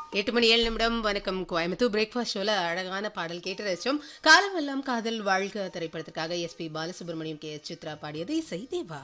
எட்டு மணி ஏழு நிமிடம் வணக்கம் கோயம்புத்தூர் பிரேக்ஃபாஸ்ட் ஷோல அழகான பாடல் கேட்டு ரசிச்சோம் காலமெல்லாம் காதல் வாழ்க திரைப்படத்திற்காக S P Balasubrahmanyam K S Chithra பாடியது இசை தேவா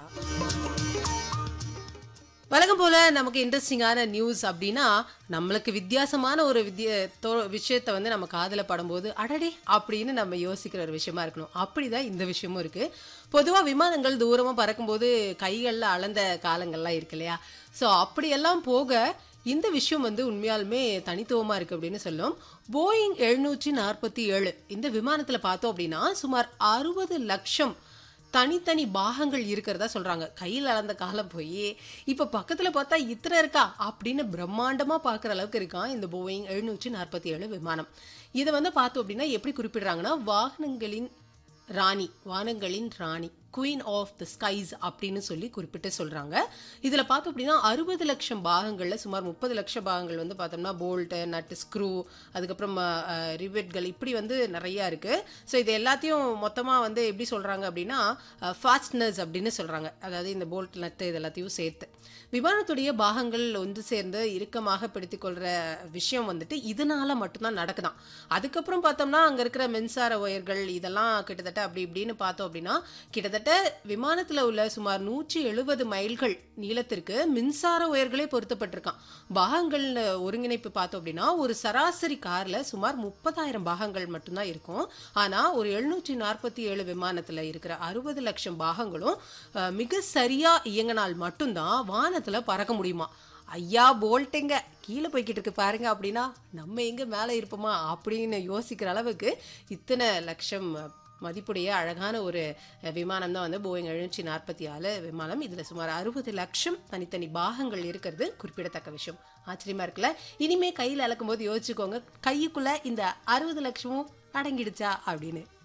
வழக்கம் போல நமக்கு இன்ட்ரெஸ்டிங்கான நியூஸ் அப்படின்னா நம்மளுக்கு வித்தியாசமான ஒரு வித்திய தோ- விஷயத்த வந்து நம்ம காதல படும்போது அடடே அப்படின்னு நம்ம யோசிக்கிற ஒரு விஷயமா இருக்கணும் அப்படிதான் இந்த விஷயமும் இருக்கு பொதுவா விமானங்கள் தூரமா பறக்கும்போது கைகள்ல அளந்த காலங்கள்லாம் இருக்கு இல்லையா ஸோ அப்படியெல்லாம் போக இந்த விஷயம் வந்து உண்மையாலுமே தனித்துவமா இருக்கு அப்படின்னு சொல்லும் போயிங் எழுநூற்றி நாற்பத்தி ஏழு இந்த விமானத்துல பார்த்தோம் அப்படின்னா சுமார் அறுபது லட்சம் தனித்தனி பாகங்கள் இருக்கிறதா சொல்றாங்க கையில் அளந்த காலம் போய் இப்ப பக்கத்துல பார்த்தா இத்தனை இருக்கா அப்படின்னு பிரம்மாண்டமா பார்க்குற அளவுக்கு இருக்கான் இந்த போயிங் எழுநூற்றி நாற்பத்தி ஏழு விமானம் இதை வந்து பார்த்தோம் அப்படின்னா எப்படி குறிப்பிடுறாங்கன்னா வாகனங்களின் ராணி வானங்களின் ராணி குயின் ஆஃப் த ஸ்கைஸ் அப்படின்னு சொல்லி குறிப்பிட்டு சொல்றாங்க இதுல பார்த்தோம் அப்படின்னா அறுபது லட்சம் பாகங்கள்ல சுமார் முப்பது லட்சம் பாகங்கள் வந்து பார்த்தோம்னா போல்ட்டு நட்டு ஸ்க்ரூ அதுக்கப்புறம் ரிவெட்கள் இப்படி வந்து நிறைய இருக்கு ஸோ இது எல்லாத்தையும் மொத்தமா வந்து எப்படி சொல்றாங்க அப்படின்னா ஃபாஸ்ட்னர்ஸ் அப்படின்னு சொல்றாங்க அதாவது இந்த போல்ட் நட்டு இது எல்லாத்தையும் சேர்த்து விமானத்துடைய பாகங்கள் ஒன்று சேர்ந்து இறுக்கமாக பிடித்துக் கொள்ற விஷயம் வந்துட்டு இதனால மட்டும்தான் நடக்குதாம் அதுக்கப்புறம் பார்த்தோம்னா அங்க இருக்கிற மின்சார ஒயர்கள் இதெல்லாம் கிட்டத்தட்ட அப்படி இப்படின்னு பார்த்தோம் அப்படின்னா கிட்டத்தட்ட விமானத்துல உள்ள சுமார் நூற்றி எழுபது மைல்கள் நீளத்திற்கு மின்சார ஒயர்களே பொருத்தப்பட்டிருக்கான் பாகங்கள் ஒருங்கிணைப்பு பார்த்தோம் அப்படின்னா ஒரு சராசரி கார்ல சுமார் முப்பதாயிரம் பாகங்கள் மட்டும்தான் இருக்கும் ஆனா ஒரு எழுநூற்றி நாற்பத்தி ஏழு விமானத்துல இருக்கிற அறுபது லட்சம் பாகங்களும் அஹ், மிக சரியா இயங்கினால் மட்டும்தான் வானத்துல பறக்க முடியுமா ஐயா போல்ட்டுங்க கீழே போய்கிட்டு இருக்கு பாருங்க அப்படின்னா நம்ம எங்க மேலே இருப்போமா அப்படின்னு யோசிக்கிற அளவுக்கு இத்தனை லட்சம் மதிப்புடைய அழகான ஒரு அஹ், விமானம் தான் வந்து போயிங் எழுநூற்றி நாற்பத்தி ஆறு விமானம் இதுல சுமார் அறுபது லட்சம் தனித்தனி பாகங்கள் இருக்கிறது குறிப்பிடத்தக்க விஷயம் ஆச்சரியமா இருக்குல்ல இனிமே கையில் அளக்கும் போது யோசிச்சுக்கோங்க கையுக்குள்ள இந்த அறுபது லட்சமும் அடங்கிடுச்சா அப்படின்னு